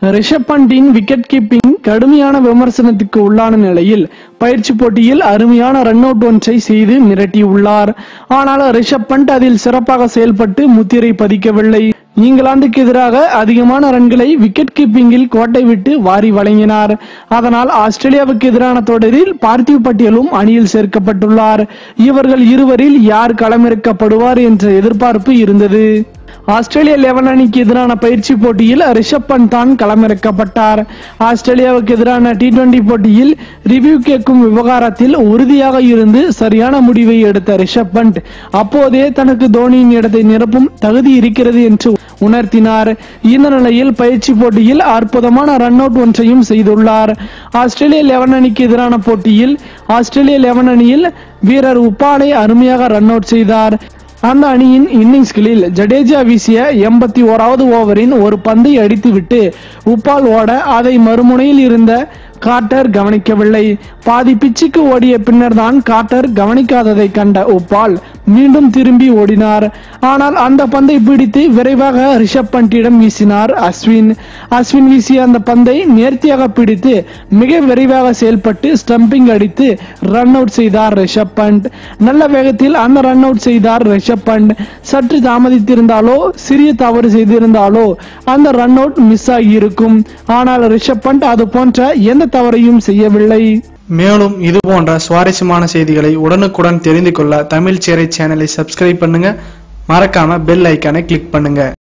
Rishabh பண்டின் wicket keeping கடுமையான விமர்சனத்துக்கு உள்ளான நிலையில் பயிற்சி போட்டியில் அருமையான ரன் அவுட் ஒன்றை செய்து மிரட்டியுள்ளார் ஆனால் ரிஷப் பண்ட் அதில் சிறப்பாக செயல்பட்டு முத்திரை பதிக்கவில்லை இங்கிலாந்துக்கு எதிராக அதிகமான ரன்களை விக்கெட் கீப்பிங்கில் கோட்டை விட்டு வாரி வழங்கினார் அதனால் ஆஸ்திரேலியாவுக்கு எதிரான தொடரில் பார்த்திவ் பட்டியலும் அணியில் சேர்க்கப்பட்டுள்ளார் இவர்கள் இருவரில் யார் களமிறக்கப்படுவார் என்ற எதிர்பார்ப்பு இருந்தது ஆஸ்திரேலிய லெவன் அணிக்கு எதிரான பயிற்சி போட்டியில் ரிஷப் பண்ட் தான் களமிறக்கப்பட்டார் ஆஸ்திரேலியாவுக்கு எதிரான டி டுவெண்டி போட்டியில் ரிவ்யூ கேட்கும் விவகாரத்தில் உறுதியாக இருந்து சரியான முடிவை எடுத்த ரிஷப் பண்ட் அப்போதே தனக்கு தோனியின் இடத்தை நிரப்பும் தகுதி இருக்கிறது என்று உணர்த்தினார் இந்த நிலையில் பயிற்சி போட்டியில் அற்புதமான ரன் அவுட் ஒன்றையும் செய்துள்ளார் ஆஸ்திரேலிய லெவன் அணிக்கு எதிரான போட்டியில் ஆஸ்திரேலிய லெவன் அணியில் வீரர் உப்பாலை அருமையாக ரன் அவுட் செய்தார் அந்த அணியின் இன்னிங்ஸ்களில் ஜடேஜா வீசிய எண்பத்தி ஓராவது ஓவரின் ஒரு பந்தை அடித்துவிட்டு உப்பால் ஓட அதை மறுமுனையில் இருந்த கார்ட்டர் கவனிக்கவில்லை பாதி பிச்சுக்கு ஓடிய பின்னர் தான் கார்ட்டர் கவனிக்காததை கண்ட உப்பால் மீண்டும் திரும்பி ஓடினார் ஆனால் அந்த பந்தை பிடித்து விரைவாக ரிஷப் பண்டிடம் வீசினார் அஸ்வின் அஸ்வின் வீசிய அந்த பந்தை நேர்த்தியாக பிடித்து மிக விரைவாக செயல்பட்டு ஸ்டம்பிங் அடித்து ரன் அவுட் செய்தார் ரிஷப் பண்ட் நல்ல வேகத்தில் அந்த ரன் அவுட் செய்தார் ரிஷப் பண்ட் சற்று தாமதித்திருந்தாலோ சிறிய தவறு செய்திருந்தாலோ அந்த ரன் அவுட் மிஸ் ஆகியிருக்கும் ஆனால் ரிஷப் பண்ட் அது போன்ற எந்த தவறையும் செய்யவில்லை மேலும் இது போன்ற சுவாரஸ்யமான செய்திகளை உடனுக்குடன் தெரிந்து கொள்ள தமிழ் சேரை சேனலை சப்ஸ்கிரைப் பண்ணுங்க மறக்காம பெல் ஐக்கானை கிளிக் பண்ணுங்க